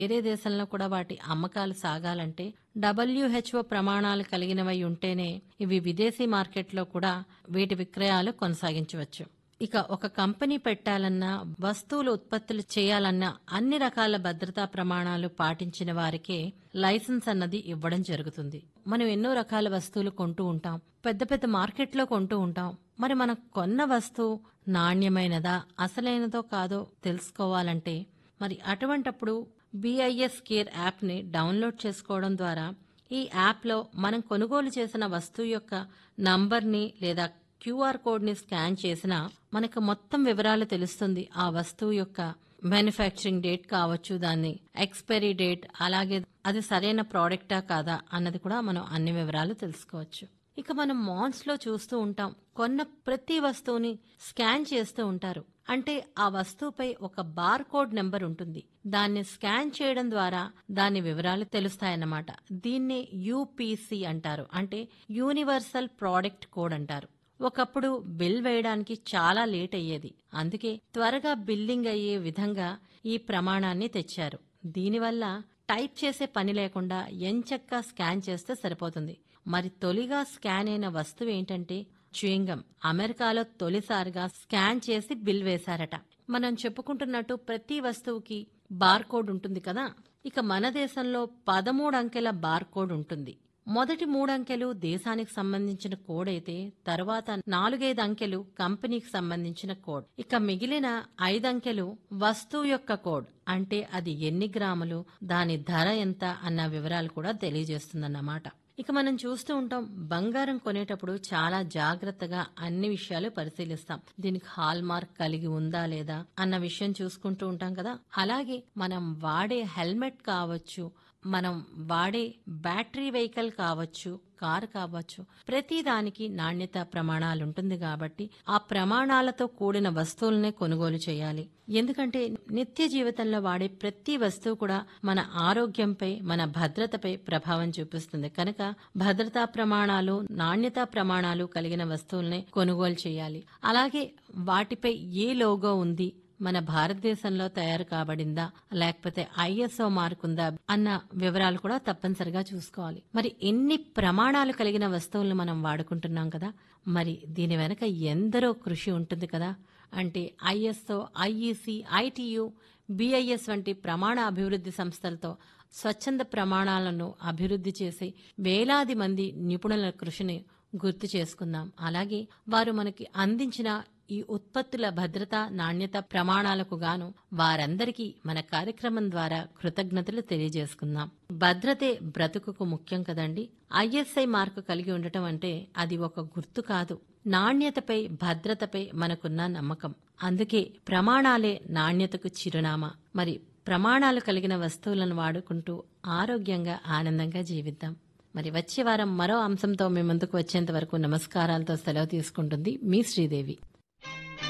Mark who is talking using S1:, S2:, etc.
S1: వేరే దేశంలో కూడా వాటి అమ్మకాలు సాగాలంటే డబ్ల్యూహెచ్ఓ ప్రమాణాలు కలిగినవై ఉంటేనే ఇవి విదేశీ మార్కెట్లో కూడా వీటి విక్రయాలు కొనసాగించవచ్చు ఇక ఒక కంపెనీ పెట్టాలన్నా వస్తువులు ఉత్పత్తులు చేయాలన్నా అన్ని రకాల భద్రతా ప్రమాణాలు పాటించిన వారికే లైసెన్స్ అన్నది ఇవ్వడం జరుగుతుంది మనం ఎన్నో రకాల వస్తువులు కొంటూ ఉంటాం పెద్ద పెద్ద మార్కెట్లో కొంటూ ఉంటాం మరి మనం కొన్న వస్తువు నాణ్యమైనదా అసలైనదో కాదో తెలుసుకోవాలంటే మరి అటువంటప్పుడు బిఐఎస్ కేర్ యాప్ని డౌన్లోడ్ చేసుకోవడం ద్వారా ఈ యాప్లో మనం కొనుగోలు చేసిన వస్తువు యొక్క నంబర్ని లేదా క్యూఆర్ కోడ్ని స్కాన్ చేసినా మనకు మొత్తం వివరాలు తెలుస్తుంది ఆ వస్తువు యొక్క మ్యానుఫ్యాక్చరింగ్ డేట్ కావచ్చు దాన్ని ఎక్స్పైరీ డేట్ అలాగే అది సరైన ప్రోడక్టా కాదా అన్నది కూడా మనం అన్ని వివరాలు తెలుసుకోవచ్చు ఇక మనం మాల్స్ లో చూస్తూ ఉంటాం కొన్న ప్రతి వస్తువుని స్కాన్ చేస్తూ ఉంటారు అంటే ఆ వస్తువుపై ఒక బార్ కోడ్ నెంబర్ ఉంటుంది దాన్ని స్కాన్ చేయడం ద్వారా దాని వివరాలు తెలుస్తాయన్నమాట దీన్నే యూపీసీ అంటారు అంటే యూనివర్సల్ ప్రోడక్ట్ కోడ్ అంటారు ఒకప్పుడు బిల్ వేయడానికి చాలా లేట్ అయ్యేది అందుకే త్వరగా బిల్లింగ్ అయ్యే విధంగా ఈ ప్రమాణాన్ని తెచ్చారు దీనివల్ల టైప్ చేసే పని లేకుండా ఎంచక్కా స్కాన్ చేస్తే సరిపోతుంది మరి తొలిగా స్కాన్ అయిన వస్తువు ఏంటంటే చ్యూయింగం అమెరికాలో తొలిసారిగా స్కాన్ చేసి బిల్ వేశారట మనం చెప్పుకుంటున్నట్టు ప్రతి వస్తువుకి బార్ కోడ్ ఉంటుంది కదా ఇక మన దేశంలో పదమూడు అంకెల బార్ కోడ్ ఉంటుంది మొదటి మూడు అంకెలు దేశానికి సంబంధించిన కోడ్ అయితే తర్వాత నాలుగైదు అంకెలు కంపెనీకి సంబంధించిన కోడ్ ఇక మిగిలిన ఐదు అంకెలు వస్తువు యొక్క కోడ్ అంటే అది ఎన్ని గ్రాములు దాని ధర ఎంత అన్న వివరాలు కూడా తెలియజేస్తుందన్నమాట ఇక మనం చూస్తూ ఉంటాం బంగారం కొనేటప్పుడు చాలా జాగ్రత్తగా అన్ని విషయాలు పరిశీలిస్తాం దీనికి హాల్ మార్క్ కలిగి ఉందా లేదా అన్న విషయం చూసుకుంటూ ఉంటాం కదా అలాగే మనం వాడే హెల్మెట్ కావచ్చు మనం వాడే బ్యాటరీ వెహికల్ కావచ్చు కారు కావచ్చు ప్రతి దానికి నాణ్యత ప్రమాణాలు ఉంటుంది కాబట్టి ఆ ప్రమాణాలతో కూడిన వస్తువులనే కొనుగోలు చేయాలి ఎందుకంటే నిత్య జీవితంలో వాడే ప్రతి వస్తువు కూడా మన ఆరోగ్యంపై మన భద్రతపై ప్రభావం చూపిస్తుంది కనుక భద్రతా ప్రమాణాలు నాణ్యతా ప్రమాణాలు కలిగిన వస్తువులనే కొనుగోలు చేయాలి అలాగే వాటిపై ఏ లోగో ఉంది మన భారతదేశంలో తయారు కాబడిందా లేకపోతే ఐఎస్ఓ మార్క్ ఉందా అన్న వివరాలు కూడా తప్పనిసరిగా చూసుకోవాలి మరి ఎన్ని ప్రమాణాలు కలిగిన వస్తువులను మనం వాడుకుంటున్నాం కదా మరి దీని వెనక ఎందరో కృషి ఉంటుంది కదా అంటే ఐఎస్ఓ ఐఈసి ఐటియు బిఐఎస్ వంటి ప్రమాణ అభివృద్ధి సంస్థలతో స్వచ్ఛంద ప్రమాణాలను అభివృద్ధి చేసి వేలాది మంది నిపుణుల కృషిని గుర్తు చేసుకుందాం అలాగే వారు మనకి అందించిన ఈ ఉత్పత్తుల భద్రత నాణ్యత ప్రమాణాలకు గాను వారందరికీ మన కార్యక్రమం ద్వారా కృతజ్ఞతలు తెలియజేసుకుందాం భద్రతే బ్రతుకుకు ముఖ్యం కదండి ఐఎస్ఐ మార్కు కలిగి ఉండటం అంటే అది ఒక గుర్తు కాదు నాణ్యతపై భద్రతపై మనకున్న నమ్మకం అందుకే ప్రమాణాలే నాణ్యతకు చిరునామా మరి ప్రమాణాలు కలిగిన వస్తువులను వాడుకుంటూ ఆరోగ్యంగా ఆనందంగా జీవిద్దాం మరి వచ్చే వారం మరో అంశంతో మీ ముందుకు వచ్చేంత వరకు నమస్కారాలతో సెలవు తీసుకుంటుంది మీ శ్రీదేవి